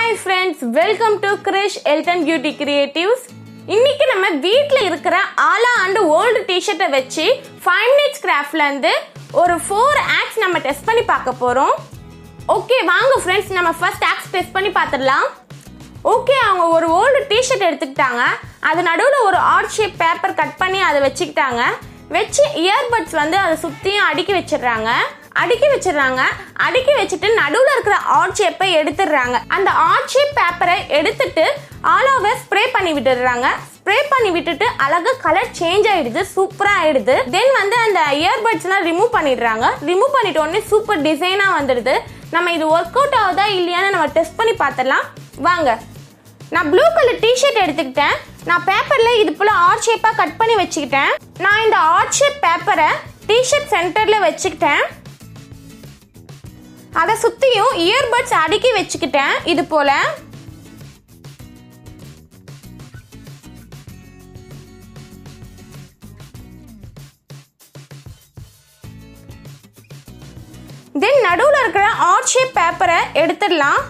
hi friends welcome to Krish Elton beauty creatives இன்னைக்கு நம்ம வீட்டில் இருக்கிற ஆலா அண்ட் ஓல்டு டிஷர்ட்டை வச்சு ஃபைவ் மினிட்ஸ் கிராஃப்ட்லேருந்து ஒரு ஃபோர் ஆக்ஸ் நம்ம டெஸ்ட் பண்ணி பார்க்க போகிறோம் ஓகே வாங்க ஃப்ரெண்ட்ஸ் நம்ம ஃபர்ஸ்ட் ஆக்ஸ் டெஸ்ட் பண்ணி பார்த்துடலாம் ஓகே அவங்க ஒரு ஓல்டு டிஷர்ட் எடுத்துக்கிட்டாங்க அது நடுவில் ஒரு ஆர்ட் ஷேப் பேப்பர் கட் பண்ணி அதை வச்சுக்கிட்டாங்க வச்சு இயர்பட்ஸ் வந்து அதை சுற்றியும் அடுக்கி வச்சிடுறாங்க அடுக்கி வச்சிடுறாங்க அடுக்கி வச்சுட்டு நடுவில் இருக்கிற ஆர்ட் ஷேப்பை எடுத்துடுறாங்க அந்த ஆர்ட் ஷேப் பேப்பரை எடுத்துட்டு ஆல் ஓவர் ஸ்ப்ரே பண்ணி விட்டுடுறாங்க ஸ்ப்ரே பண்ணி விட்டுட்டு அழகா கலர் சேஞ்ச் ஆயிடுது சூப்பரா ஆயிடுது தென் வந்து அந்த இயர்பட்ஸ்லாம் ரிமூவ் பண்ணிடுறாங்க ரிமூவ் பண்ணிட்ட உடனே சூப்பர் டிசைனா வந்துடுது நம்ம இது ஒர்க் அவுட் ஆகுதா இல்லையான்னு நம்ம டெஸ்ட் பண்ணி பார்த்துடலாம் வாங்க நான் ப்ளூ கலர் டிஷர்ட் எடுத்துக்கிட்டேன் நான் பேப்பரில் இது போல் ஆர்ட் ஷேப்பாக கட் பண்ணி வச்சுக்கிட்டேன் நான் இந்த ஆர்ட் ஷேப் பேப்பரை டிஷர்ட் சென்டரில் வச்சுக்கிட்டேன் அதை சுற்றியும் இயர்பட்ஸ் அடுக்கி வச்சுக்கிட்டேன் இது போல் தென் நடுவில் இருக்கிற ஆர்ட் ஷேப் பேப்பரை எடுத்துடலாம்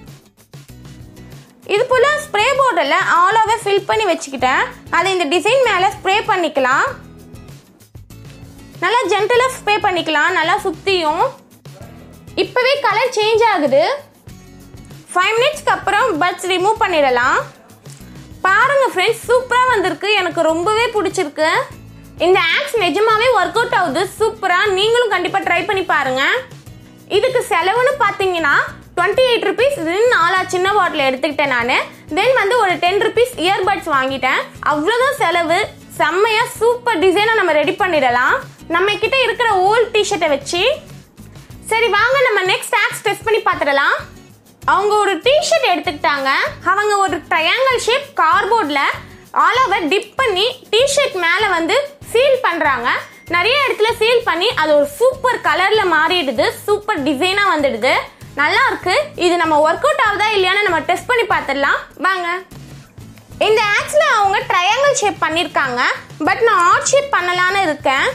இது போல் ஸ்ப்ரே போர்டில் ஆலாவே ஃபில் பண்ணி வச்சுக்கிட்டேன் அதை இந்த டிசைன் மேலே ஸ்ப்ரே பண்ணிக்கலாம் நல்லா ஜென்டலாக ஸ்ப்ரே பண்ணிக்கலாம் நல்லா சுற்றியும் இப்போவே கலர் சேஞ்ச் ஆகுது ஃபைவ் மினிட்ஸ்க்கு அப்புறம் பட்ஸ் ரிமூவ் பண்ணிடலாம் பாருங்கள் ஃப்ரெண்ட்ஸ் சூப்பராக வந்திருக்கு எனக்கு ரொம்பவே பிடிச்சிருக்கு இந்த ஆக்ஸ் நிஜமாவே ஒர்க் அவுட் ஆகுது சூப்பராக நீங்களும் கண்டிப்பாக ட்ரை பண்ணி பாருங்கள் இதுக்கு செலவுன்னு பார்த்தீங்கன்னா டுவெண்ட்டி எயிட் ருபீஸ் நாலா சின்ன பாட்டில் எடுத்துக்கிட்டேன் நான் தென் வந்து ஒரு டென் ருபீஸ் இயர்பட்ஸ் வாங்கிட்டேன் அவ்வளோதான் செலவு செம்மையாக சூப்பர் டிசைனாக நம்ம ரெடி பண்ணிடலாம் நம்ம கிட்ட இருக்கிற ஓல்ட் டிஷர்ட்டை வச்சு சரி வாங்க நம்ம நெக்ஸ்ட் ஆக்ஸ் டெஸ்ட் பண்ணி பார்த்துடலாம் அவங்க ஒரு டிஷர்ட் எடுத்துக்கிட்டாங்க அவங்க ஒரு ட்ரையாங்கிள் ஷேப் கார்போர்டில் ஆல் ஓவர் டிப் பண்ணி டிஷர்ட் மேலே வந்து சீல் பண்ணுறாங்க நிறைய இடத்துல சீல் பண்ணி அது ஒரு சூப்பர் கலரில் மாறிடுது சூப்பர் டிசைனாக வந்துடுது நல்லா இருக்கு இது நம்ம ஒர்க் அவுட் ஆகுதா இல்லையான்னு நம்ம டெஸ்ட் பண்ணி பார்த்துடலாம் வாங்க இந்த ஆக்ஸில் அவங்க ட்ரையாங்கிள் ஷேப் பண்ணியிருக்காங்க பட் நான் ஆர்ட் ஷேப் பண்ணலான்னு இருக்கேன்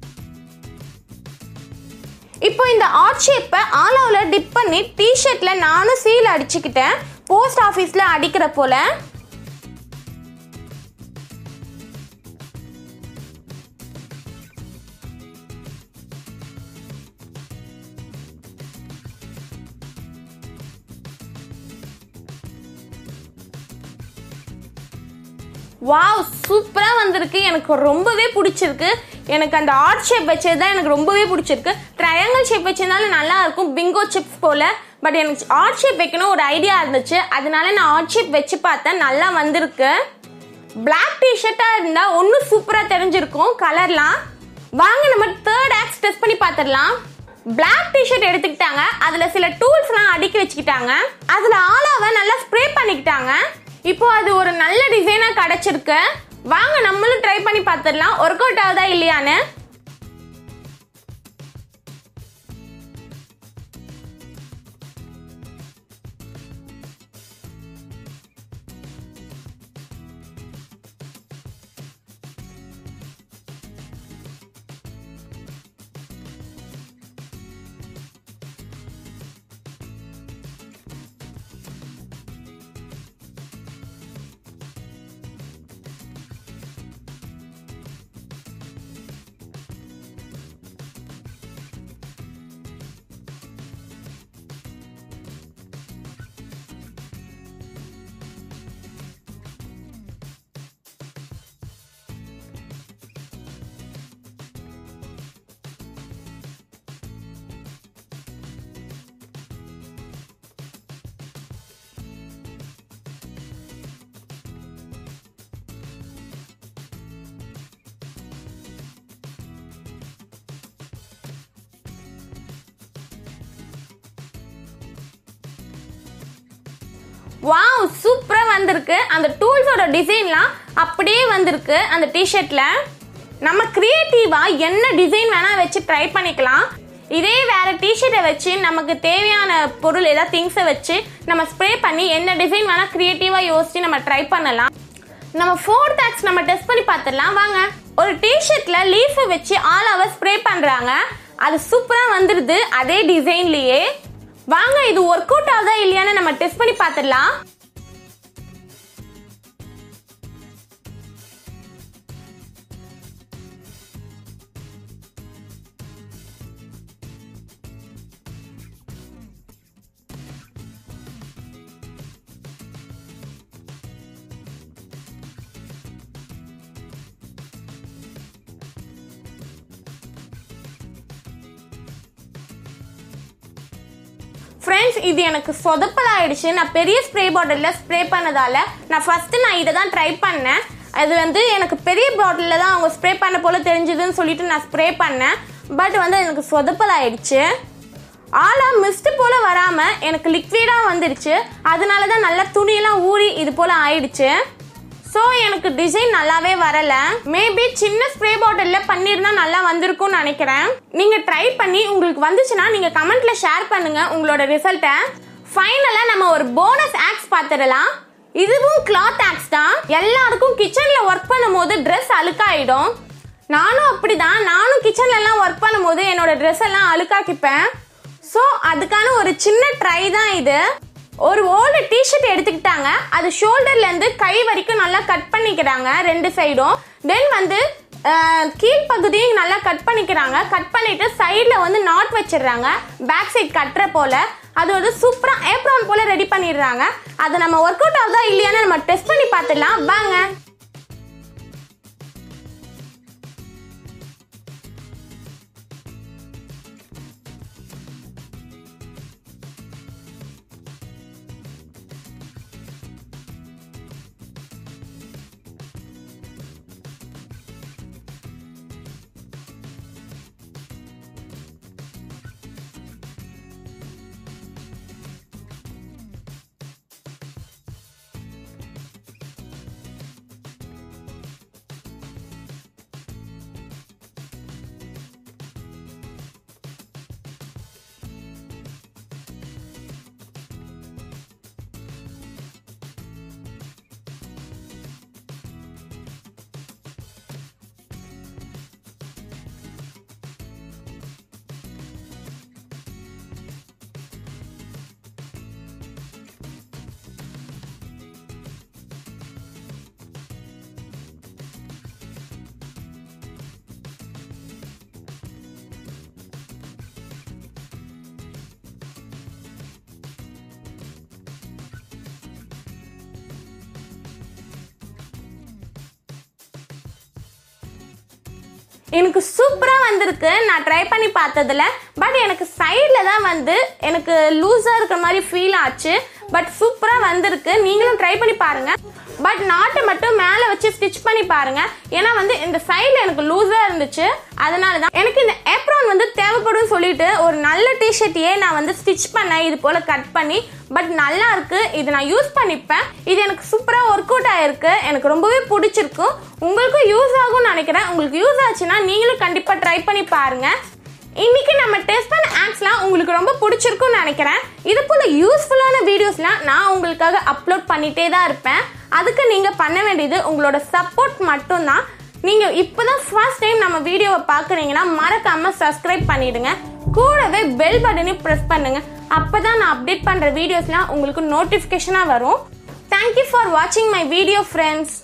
இப்போ இந்த ஆர்ட் ஷேப்பை ஆலாவில் டிப் பண்ணி டிஷர்ட்டில் நானும் சீல் அடிச்சுக்கிட்டேன் போஸ்ட் ஆஃபீஸில் அடிக்கிற போல வாவ் சூப்பராக வந்திருக்கு எனக்கு ரொம்பவே பிடிச்சிருக்கு எனக்கு அந்த ஆர்ட் ஷேப் வச்சது தான் எனக்கு ரொம்பவே பிடிச்சிருக்கு ட்ரையாங்கிள் ஷேப் வச்சதுனால நல்லா இருக்கும் பிங்கோ சிப்ஸ் போல பட் எனக்கு ஆர்ட் ஷேப் வைக்கணும் ஒரு ஐடியா இருந்துச்சு அதனால நான் ஆர்ட் ஷேப் வச்சு பார்த்தேன் நல்லா வந்திருக்கு பிளாக் டிஷர்ட்டாக இருந்தால் ஒன்றும் சூப்பராக தெரிஞ்சிருக்கும் கலர்லாம் வாங்க நம்ம தேர்ட் ஆக்ஸ் டெஸ்ட் பண்ணி பார்த்துடலாம் பிளாக் டிஷர்ட் எடுத்துக்கிட்டாங்க அதில் சில டூல்ஸ்லாம் அடுக்கி வச்சுக்கிட்டாங்க அதில் ஆலாவை நல்லா ஸ்ப்ரே பண்ணிக்கிட்டாங்க இப்போ அது ஒரு நல்ல டிசைனாக கிடச்சிருக்கு வாங்க நம்மளும் ட்ரை பண்ணி பார்த்துடலாம் ஒர்க் அவுட் ஆகுதா இல்லையான்னு வாவ் சூப்பராக வந்திருக்கு அந்த டூல்ஸோட டிசைன்லாம் அப்படியே வந்திருக்கு அந்த டிஷர்ட்டில் நம்ம க்ரியேட்டிவாக என்ன டிசைன் வேணால் வச்சு ட்ரை பண்ணிக்கலாம் இதே வேற டிஷர்ட்டை வச்சு நமக்கு தேவையான பொருள் ஏதாவது திங்ஸை வச்சு நம்ம ஸ்ப்ரே பண்ணி என்ன டிசைன் வேணால் க்ரியேட்டிவாக யோசிச்சு நம்ம ட்ரை பண்ணலாம் நம்ம ஃபோர்த் ஆக்ஸ் நம்ம டெஸ்ட் பண்ணி பார்த்துடலாம் வாங்க ஒரு டிஷர்ட்டில் லீஃபை வச்சு ஆல் அவர் ஸ்ப்ரே பண்ணுறாங்க அது சூப்பராக வந்துடுது அதே டிசைன்லேயே வாங்க இது ஒர்க் அவுட் ஆகுதா இல்லையான்னு நம்ம டெஸ்ட் பண்ணி பார்த்துடலாம் ஃப்ரெண்ட்ஸ் இது எனக்கு சொதப்பல் ஆயிடுச்சு நான் பெரிய ஸ்ப்ரே பாட்டிலில் ஸ்ப்ரே பண்ணதால நான் ஃபஸ்ட்டு நான் இதை தான் ட்ரை பண்ணேன் அது வந்து எனக்கு பெரிய பாட்டிலில் தான் அவங்க ஸ்ப்ரே பண்ண போல் தெரிஞ்சுதுன்னு சொல்லிட்டு நான் ஸ்ப்ரே பண்ணேன் பட் வந்து எனக்கு சொதப்பல் ஆயிடுச்சு ஆளா மிஸ்ட் போல வராமல் எனக்கு லிக்விடாக வந்துடுச்சு அதனால தான் நல்லா துணியெல்லாம் ஊறி இது போல் ஆயிடுச்சு ஸோ எனக்கு டிசைன் நல்லாவே வரல மேபி சின்ன ஸ்ப்ரே பாட்டிலில் பண்ணியிருந்தா நல்லா வந்திருக்கும்னு நினைக்கிறேன் நீங்கள் ட்ரை பண்ணி உங்களுக்கு வந்துச்சுன்னா நீங்கள் கமெண்ட்ல ஷேர் பண்ணுங்க உங்களோட ரிசல்ட்டை ஃபைனலாக நம்ம ஒரு போனஸ் ஆக்ஸ் பார்த்துடலாம் இதுவும் கிளாத் ஆக்ஸ் தான் எல்லாருக்கும் கிச்சனில் ஒர்க் பண்ணும்போது ட்ரெஸ் அழுக்காயிடும் நானும் அப்படிதான் நானும் கிச்சன்ல எல்லாம் ஒர்க் பண்ணும்போது என்னோட ட்ரெஸ் எல்லாம் அழுக்காக்கிப்பேன் ஸோ அதுக்கான ஒரு சின்ன ட்ரை தான் இது ஒரு ஓல்டு டிஷர்ட் எடுத்துக்கிட்டாங்க அது ஷோல்டர்ல இருந்து கை வரைக்கும் நல்லா கட் பண்ணிக்கிறாங்க ரெண்டு சைடும் தென் வந்து அஹ், கீழ்ப்பகுதியும் நல்லா கட் பண்ணிக்கிறாங்க கட் பண்ணிட்டு சைடில் வந்து நாட் வச்சிடுறாங்க பேக் சைட் கட்டுற போல அது வந்து சூப்பராக ஏப்ரான் போல ரெடி பண்ணிடுறாங்க அதை நம்ம ஒர்க் அவுட் ஆகுதா இல்லையான்னு நம்ம டெஸ்ட் பண்ணி பார்த்துடலாம் வாங்க எனக்கு சூப்பராக வந்திருக்கு நான் ட்ரை பண்ணி பார்த்ததுல பட் எனக்கு சைடில் தான் வந்து எனக்கு லூஸாக இருக்கிற மாதிரி ஃபீல் ஆச்சு பட் சூப்பராக வந்திருக்கு நீங்களும் ட்ரை பண்ணி பாருங்க பட் நாட்டை மட்டும் மேலே வச்சு ஸ்டிச் பண்ணி பாருங்க ஏன்னா வந்து இந்த சைடில் எனக்கு லூஸாக இருந்துச்சு அதனால தான் எனக்கு இந்த ஏப்ரான் வந்து தேவைப்படும் சொல்லிட்டு ஒரு நல்ல டிஷர்ட்டையே நான் வந்து ஸ்டிச் பண்ணேன் இது போல் கட் பண்ணி பட் நல்லா இருக்கு இது நான் யூஸ் பண்ணிப்பேன் இது எனக்கு சூப்பராக ஒர்க் அவுட் ஆயிருக்கு எனக்கு ரொம்பவே பிடிச்சிருக்கு உங்களுக்கும் யூஸ் ஆகும்னு நினைக்கிறேன் உங்களுக்கு யூஸ் ஆச்சுன்னா நீங்களும் கண்டிப்பாக ட்ரை பண்ணி பாருங்க இன்னைக்கு நம்ம டெஸ்ட் பண்ண ஆக்ஸ்லாம் உங்களுக்கு ரொம்ப பிடிச்சிருக்கும்னு நினைக்கிறேன் இது போல யூஸ்ஃபுல்லான வீடியோஸ்லாம் நான் உங்களுக்காக அப்லோட் பண்ணிட்டே தான் இருப்பேன் அதுக்கு நீங்கள் பண்ண வேண்டியது உங்களோட சப்போர்ட் மட்டும்தான் நீங்கள் இப்போ தான் ஃபர்ஸ்ட் டைம் நம்ம வீடியோவை பார்க்குறீங்கன்னா மறக்காமல் சப்ஸ்கிரைப் பண்ணிடுங்க கூடவே பெல் பட்டனையும் ப்ரெஸ் பண்ணுங்க அப்போ தான் நான் அப்டேட் பண்ணுற வீடியோஸ்லாம் உங்களுக்கு நோட்டிஃபிகேஷனாக வரும் தேங்க்யூ ஃபார் வாட்சிங் மை வீடியோ ஃப்ரெண்ட்ஸ்